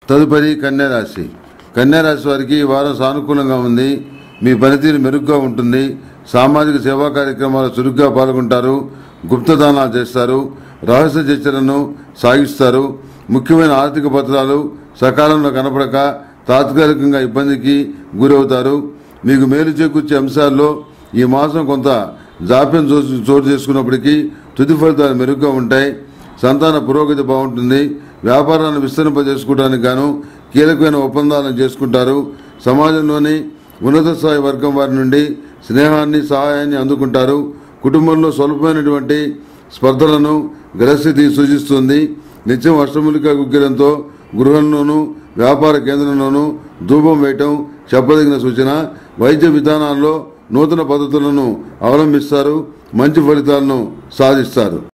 తదుపరి కన్యారాశి కన్యారాశి వారికి ఈ వారం సానుకూలంగా ఉంది మీ పనితీరు మెరుగ్గా ఉంటుంది సామాజిక సేవా కార్యక్రమాలు చురుగ్గా పాల్గొంటారు గుప్తదానాలు చేస్తారు రహస్య చర్చలను సాగిస్తారు ముఖ్యమైన ఆర్థిక పత్రాలు సకాలంలో కనపడక తాత్కాలికంగా ఇబ్బందికి గురవుతారు మీకు మేలు చేకూర్చే అంశాల్లో ఈ మాసం కొంత జాప్యం చోటు చోటు చేసుకున్నప్పటికీ తుది ఫలితాలు మెరుగ్గా ఉంటాయి సంతాన పురోగతి బాగుంటుంది వ్యాపారాన్ని విస్తరింపజేసుకోవడానికి గాను కీలకమైన ఒప్పందాలను చేసుకుంటారు సమాజంలోని ఉన్నత స్థాయి వర్గం వారి నుండి స్నేహాన్ని సహాయాన్ని అందుకుంటారు కుటుంబంలో స్వల్పమైనటువంటి స్పర్ధలను గ్రహస్థితి సూచిస్తుంది నిత్యం అష్టములిక గుగ్గిలంతో గృహంలోనూ వ్యాపార కేంద్రంలోనూ ధూపం వేయటం చెప్పదగిన సూచన వైద్య విధానాల్లో నూతన పద్ధతులను అవలంబిస్తారు మంచి ఫలితాలను సాధిస్తారు